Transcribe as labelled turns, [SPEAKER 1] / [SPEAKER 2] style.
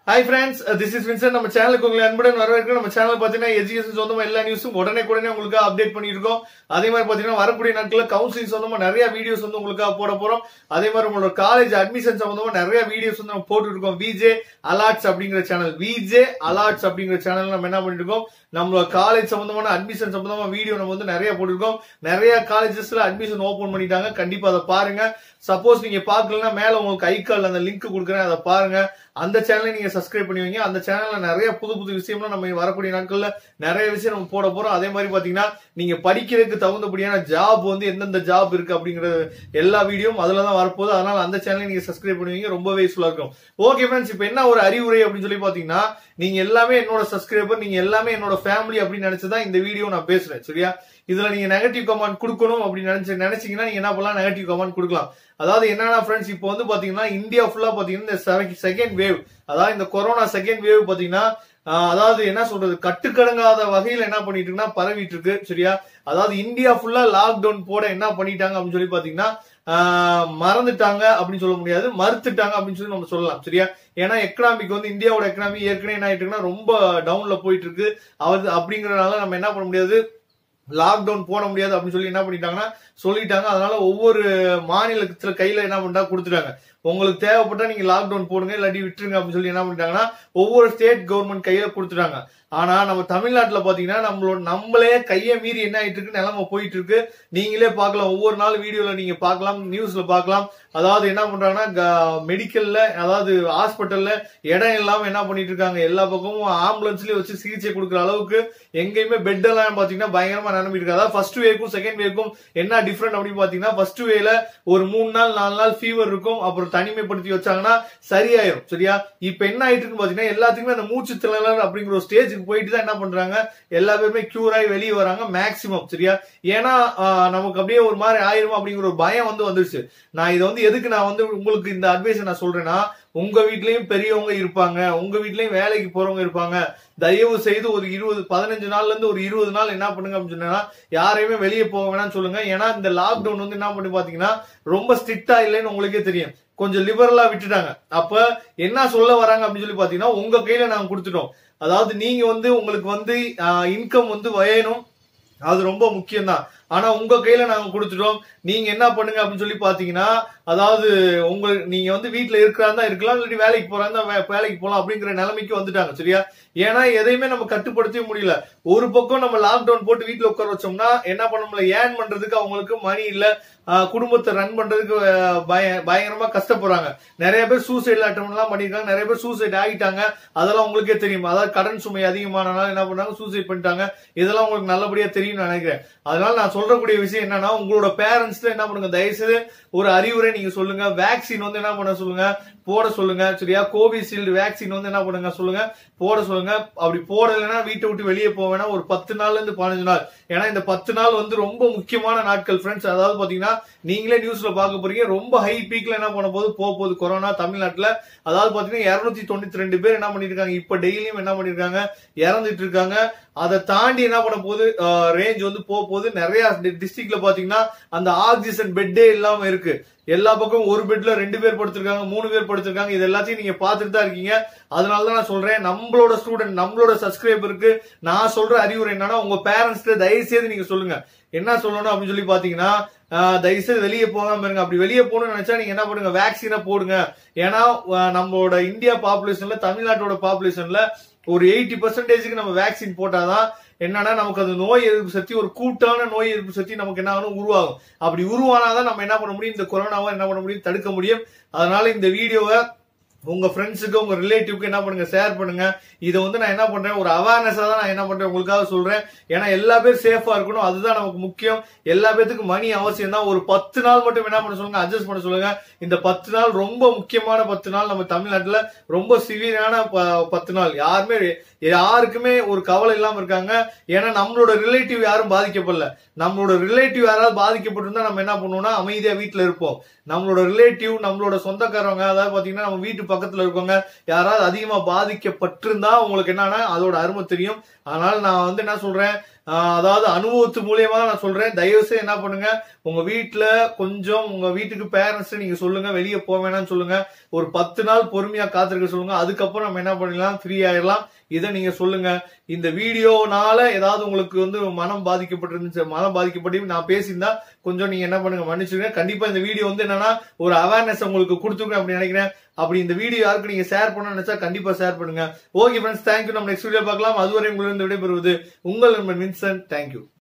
[SPEAKER 1] hi friends this is Vinson நம்ம சேனலுக்கு உங்களை அன்புடன் வரவேற்க நம்ம சேனல் பாத்தீங்கன்னா எஜுகேஷன் சொந்தமா எல்லா நியூஸும் உடனே உடனே உங்களுக்கு அப்டேட் பண்ணிருக்கோம் அதே மாதிரி பாத்தீங்கன்னா வரக்கூடிய நாட்கள்ல கவுன்சிலிங் சொந்தமா நிறைய வீடியோஸ் வந்து உங்களுக்காக போட போறோம் அதே மாதிரி உங்களோட காலேஜ் அட்மிஷன் சம்பந்தமா நிறைய வீடியோஸ் வந்து நம்ம போட்டு இருக்கோம் விஜே அலாட்ஸ் அப்படிங்கிற சேனல் விஜே அலாட்ஸ் அப்படிங்கிற சேனல் நம்ம என்ன பண்ணிட்டு இருக்கோம் நம்மளோட காலேஜ் சம்பந்தமான அட்மிஷன் சம்பந்தமா வீடியோ நம்ம வந்து நிறைய போட்டிருக்கோம் நிறைய காலேஜஸ்ல அட்மிஷன் ஓபன் பண்ணிட்டாங்க கண்டிப்பா அதை பாருங்க சப்போஸ் நீங்க பாக்கலன்னா மேல உங்களுக்கு ஐக்கால் அந்த லிங்க் கொடுக்குறேன் அதை பாருங்க அந்த சேனலை நீங்க சப்ஸ்கிரைப் பண்ணி வைங்க அந்த சேனல்ல நிறைய புது புது விஷயம்லாம் நம்ம வரக்கூடிய நாட்கள்ல நிறைய விஷயம் நம்ம போட போறோம் அதே மாதிரி பாத்தீங்கன்னா நீங்க படிக்கிறதுக்கு தகுந்தபடியான ஜாப் வந்து எந்தெந்த ஜாப் இருக்கு அப்படிங்கிற எல்லா வீடியோவும் அதுல தான் வரப்போகுது அதனால அந்த சேனலை நீங்க சப்ஸ்கிரைப் பண்ணுவீங்க ரொம்பவே யூஸ்ஃபுல்லா இருக்கும் ஓகே ஃப்ரெண்ட்ஸ் இப்போ என்ன ஒரு அறிவுரை அப்படின்னு சொல்லி பாத்தீங்கன்னா நீங்க எல்லாமே என்னோட சப்ஸ்கிரைபர் நீங்க எல்லாமே என்னோட ஃபேமிலி அப்படின்னு நினைச்சுதான் இந்த வீடியோ நான் பேசுறேன் சரியா இதுல நீங்க நெகட்டிவ் கமெண்ட் கொடுக்கணும் அப்படின்னு நினைச்சு நினைச்சீங்கன்னா நீங்க என்ன பண்ணலாம் நெகட்டிவ் கமெண்ட் கொடுக்கலாம் அதாவது என்னன்னா ஃப்ரெண்ட்ஸ் இப்போ வந்து பாத்தீங்கன்னா இந்தியா ஃபுல்லா பாத்தீங்கன்னா இந்த செகண்ட் வேவ் அதாவது இந்த கொரோனா செகண்ட் வேவ் பாத்தீங்கன்னா ஆஹ் அதாவது என்ன சொல்றது கட்டுக்கடங்காத வகையில் என்ன பண்ணிட்டு இருக்குன்னா பரவிட்டு இருக்கு சரியா அதாவது இந்தியா ஃபுல்லா லாக்டவுன் போட என்ன பண்ணிட்டாங்க அப்படின்னு சொல்லி பாத்தீங்கன்னா ஆஹ் மறந்துட்டாங்க அப்படின்னு சொல்ல முடியாது மறுத்துட்டாங்க அப்படின்னு சொல்லி நம்ம சொல்லலாம் சரியா ஏன்னா எக்கனாமிக் வந்து இந்தியாவோட எக்கனாமி ஏற்கனவே என்ன ஆயிட்டு இருக்குன்னா ரொம்ப டவுன்ல போயிட்டு இருக்கு அது அப்படிங்கறதுனால நம்ம என்ன பண்ண முடியாது லாக்டவுன் போட முடியாது அப்படின்னு சொல்லி என்ன பண்ணிட்டாங்கன்னா சொல்லிட்டாங்க அதனால ஒவ்வொரு மாநிலத்துல கையில என்ன பண்ணிட்டா கொடுத்துட்டாங்க உங்களுக்கு தேவைப்பட்டா நீங்க லாக்டவுன் போடுங்க இல்லாட்டி விட்டுருங்க அப்படின்னு சொல்லி என்ன பண்ணிட்டாங்கன்னா ஒவ்வொரு ஸ்டேட் கவர்மெண்ட் கையில கொடுத்துட்டாங்க ஆனா நம்ம தமிழ்நாட்டுல பாத்தீங்கன்னா நம்மளோட நம்மளே கையை மீறி என்ன ஆயிட்டு இருக்கு நிலைமை போயிட்டு இருக்கு நீங்களே பார்க்கலாம் ஒவ்வொரு நாள் வீடியோல நீங்க பார்க்கலாம் நியூஸ்ல பார்க்கலாம் அதாவது என்ன பண்றாங்கன்னா மெடிக்கல்ல அதாவது ஹாஸ்பிட்டல்ல இடம் இல்லாம என்ன பண்ணிட்டு இருக்காங்க எல்லா பக்கமும் ஆம்புலன்ஸ்லயே வச்சு சிகிச்சை கொடுக்குற அளவுக்கு எங்கேயுமே பெட் எல்லாம் பாத்தீங்கன்னா பயங்கரமா நிரம்பிட்டு இருக்கு அதாவது ஃபர்ஸ்ட் வேக்கும் செகண்ட் வேக்கும் என்ன டிஃபரெண்ட் அப்படின்னு பாத்தீங்கன்னா ஃபர்ஸ்ட் வேல ஒரு மூணு நாள் நாலு நாள் ஃபீவர் இருக்கும் அப்புறம் தனிமைப்படுத்தி வச்சாங்கன்னா சரியாயிரும் சரியா இப்ப என்ன ஆயிட்டு இருக்கு பாத்தீங்கன்னா எல்லாத்துக்குமே அந்த மூச்சு திணறல் அப்படிங்கிற ஒரு ஸ்டேஜுக்கு போயிட்டு தான் என்ன பண்றாங்க எல்லா பேருமே கியூர் ஆகி வெளியே வராங்க மேக்சிமம் சரியா ஏன்னா நமக்கு அப்படியே ஒரு மாதிரி ஆயிரும் அப்படிங்கிற ஒரு பயம் வந்து வந்துருச்சு நான் இதை வந்து எதுக்கு நான் வந்து உங்களுக்கு இந்த அட்வைஸ் நான் சொல்றேன்னா உங்க வீட்லயும் பெரியவங்க இருப்பாங்க உங்க வீட்லயும் வேலைக்கு போறவங்க இருப்பாங்க தயவு செய்து ஒரு இருபது பதினஞ்சு நாள்ல இருந்து ஒரு இருபது நாள் என்ன பண்ணுங்க அப்படின்னு சொன்னா யாரையுமே வெளியே போக வேணாம்னு சொல்லுங்க ஏன்னா இந்த லாக்டவுன் வந்து என்ன பண்ணி பாத்தீங்கன்னா ரொம்ப ஸ்ட்ரிக்டா இல்லைன்னு உங்களுக்கே தெரியும் கொஞ்சம் லிபரலா விட்டுட்டாங்க அப்ப என்ன சொல்ல வராங்க அப்படின்னு சொல்லி பாத்தீங்கன்னா உங்க கையில நாங்க கொடுத்துட்டோம் அதாவது நீங்க வந்து உங்களுக்கு வந்து இன்கம் வந்து வேணும் அது ரொம்ப முக்கியம் தான் ஆனா உங்க கையில நாங்க கொடுத்துட்டோம் நீங்க என்ன பண்ணுங்க அப்படின்னு சொல்லி பாத்தீங்கன்னா அதாவது உங்க நீங்க வந்து வீட்டுல இருக்கிறாந்தா இருக்கலாம் இல்லாட்டி வேலைக்கு போறாந்தா வேலைக்கு போலாம் அப்படிங்கிற நிலைமைக்கு வந்துட்டாங்க சரியா ஏன்னா எதையுமே நம்ம கட்டுப்படுத்தவே முடியல ஒரு பக்கம் நம்ம லாக்டவுன் போட்டு வீட்டுல உட்கார வச்சோம்னா என்ன பண்ண முடியல ஏன் பண்றதுக்கு அவங்களுக்கு மணி இல்ல குடும்பத்தை ரன் பண்றதுக்கு பயங்கரமா கஷ்டப்படுறாங்க நிறைய பேர் சூசைட் அட்டம் எல்லாம் பண்ணிருக்காங்க நிறைய பேர் சூசைட் ஆகிட்டாங்க அதெல்லாம் உங்களுக்கே தெரியும் அதாவது கடன் சுமை அதிகமானனால என்ன பண்ணாங்க சூசைட் பண்ணிட்டாங்க இதெல்லாம் உங்களுக்கு நல்லபடியா தெரியும்னு நினைக்கிறேன் அதனால நான் சொல்றக்கூடிய விஷயம் என்னன்னா உங்களோட பேரண்ட்ஸ் என்ன பண்ணுங்க தயவுசெய்து ஒரு அறிவுரை நீங்க சொல்லுங்க வேக்சின் வந்து என்ன பண்ண சொல்லுங்க போட சொல்லுங்க சரியா கோவிஷீல்டு வேக்சின் வந்து என்ன பண்ணுங்க சொல்லுங்க போட சொல்லுங்க அப்படி போடலைன்னா வீட்டை விட்டு வெளியே போவேனா ஒரு பத்து நாள்ல இருந்து பதினஞ்சு நாள் ஏன்னா இந்த பத்து நாள் வந்து ரொம்ப முக்கியமான நாட்கள் ஃப்ரெண்ட்ஸ் அதாவது பாத்தீங்கன்னா நீங்களே நியூஸ்ல பார்க்க போறீங்க ரொம்ப ஹை பீக்ல என்ன பண்ண போது போக போகுது கொரோனா தமிழ்நாட்டுல அதாவது பாத்தீங்கன்னா இருநூத்தி தொண்ணூத்தி ரெண்டு பேர் என்ன பண்ணிருக்காங்க இப்ப டெய்லியும் என்ன பண்ணிருக்காங்க இறந்துட்டு இருக்காங்க அதை தாண்டி என்ன பண்ண போகுது ரேஞ்ச் வந்து போக போகுது நிறைய டிஸ்ட்ரிக்ட்ல பாத்தீங்கன்னா அந்த ஆக்சிஜன் பெட்டே இல்லாம இருக்கு எல்லா பக்கம் ஒரு பெட்ல ரெண்டு பேர் படுத்திருக்காங்க மூணு பேர் படுத்திருக்காங்க இது எல்லாத்தையும் நீங்க பாத்துட்டு தான் இருக்கீங்க அதனாலதான் நான் சொல்றேன் நம்மளோட ஸ்டூடெண்ட் நம்மளோட சப்ஸ்கிரைபருக்கு நான் சொல்ற அறிவுரை என்னன்னா உங்க பேரண்ட்ஸ் தயவு செய்து நீங்க சொல்லுங்க என்ன சொல்லணும் அப்படின்னு சொல்லி பாத்தீங்கன்னா தயவுசெய்து வெளியே போகாம இருங்க அப்படி வெளியே போகணும்னு நினைச்சா நீங்க என்ன பண்ணுங்க வேக்சினை போடுங்க ஏன்னா நம்மளோட இந்தியா பாப்புலேஷன்ல தமிழ்நாட்டோட பாப்புலேஷன்ல ஒரு எயிட்டி பர்சன்டேஜுக்கு நம்ம வேக்சின் போட்டாதான் என்னன்னா நமக்கு அது நோய் எதிர்ப்பு சக்தி ஒரு கூட்டான நோய் எதிர்ப்பு சக்தி நமக்கு என்ன ஆகணும் உருவாகும் அப்படி உருவானாதான் நம்ம என்ன பண்ண முடியும் இந்த கொரோனாவை என்ன பண்ண முடியும் தடுக்க முடியும் அதனால இந்த வீடியோவை உங்க ஃப்ரெண்ட்ஸுக்கு உங்க ரிலேட்டிவ்க்கு என்ன பண்ணுங்க ஷேர் பண்ணுங்க இதை வந்து நான் என்ன பண்றேன் ஒரு அவேர்னஸா தான் நான் என்ன பண்றேன் உங்களுக்காக சொல்றேன் ஏன்னா எல்லா பேரும் சேஃபா இருக்கணும் அதுதான் நமக்கு முக்கியம் எல்லா பேத்துக்கும் மணி அவசியம் தான் ஒரு பத்து நாள் மட்டும் என்ன பண்ண சொல்லுங்க அட்ஜஸ்ட் பண்ண சொல்லுங்க இந்த பத்து நாள் ரொம்ப முக்கியமான பத்து நாள் நம்ம தமிழ்நாட்டுல ரொம்ப சிவியரான பத்து நாள் யாருமே யாருக்குமே ஒரு கவலை இல்லாம இருக்காங்க ஏன்னா நம்மளோட ரிலேட்டிவ் யாரும் பாதிக்கப்படல நம்மளோட ரிலேட்டிவ் யாராவது பாதிக்கப்பட்டிருந்தா நம்ம என்ன பண்ணுவோம்னா அமைதியா வீட்டுல இருப்போம் நம்மளோட ரிலேட்டிவ் நம்மளோட சொந்தக்காரவங்க அதாவது பாத்தீங்கன்னா நம்ம வீட்டு பக்கத்துல இருக்கவங்க யாராவது அதிகமா பாதிக்கப்பட்டிருந்தா உங்களுக்கு என்னன்னா அதோட அருமை தெரியும் அதனால நான் வந்து என்ன சொல்றேன் ஆஹ் அதாவது அனுபவத்து மூலியமா நான் சொல்றேன் தயவு செய்து என்ன பண்ணுங்க உங்க வீட்டுல கொஞ்சம் உங்க வீட்டுக்கு பேரண்ட்ஸ் நீங்க சொல்லுங்க வெளியே போக வேணாம்னு சொல்லுங்க ஒரு பத்து நாள் பொறுமையா காத்திருக்க சொல்லுங்க அதுக்கப்புறம் நம்ம என்ன பண்ணிடலாம் ஃப்ரீ ஆயிடலாம் இதை நீங்க சொல்லுங்க இந்த வீடியோனால ஏதாவது உங்களுக்கு வந்து மனம் பாதிக்கப்பட்டிருந்துச்சு மனம் பாதிக்கப்பட்டு நான் பேசியிருந்தா கொஞ்சம் நீங்க என்ன பண்ணுங்க மன்னிச்சுங்க கண்டிப்பா இந்த வீடியோ வந்து என்னன்னா ஒரு அவேர்னஸ் உங்களுக்கு கொடுத்துருக்கேன் அப்படின்னு நினைக்கிறேன் அப்படி இந்த வீடியோ யாருக்கு நீங்க ஷேர் பண்ண நினைச்சா கண்டிப்பா ஷேர் பண்ணுங்க ஓகே ஃப்ரெண்ட்ஸ் தேங்க்யூ நம்ம நெக்ஸ்ட் வீடியோ பார்க்கலாம் அதுவரை உங்களிருந்து விடைபெறுவது உங்கள் நண்பன் வின்சன் தேங்க்யூ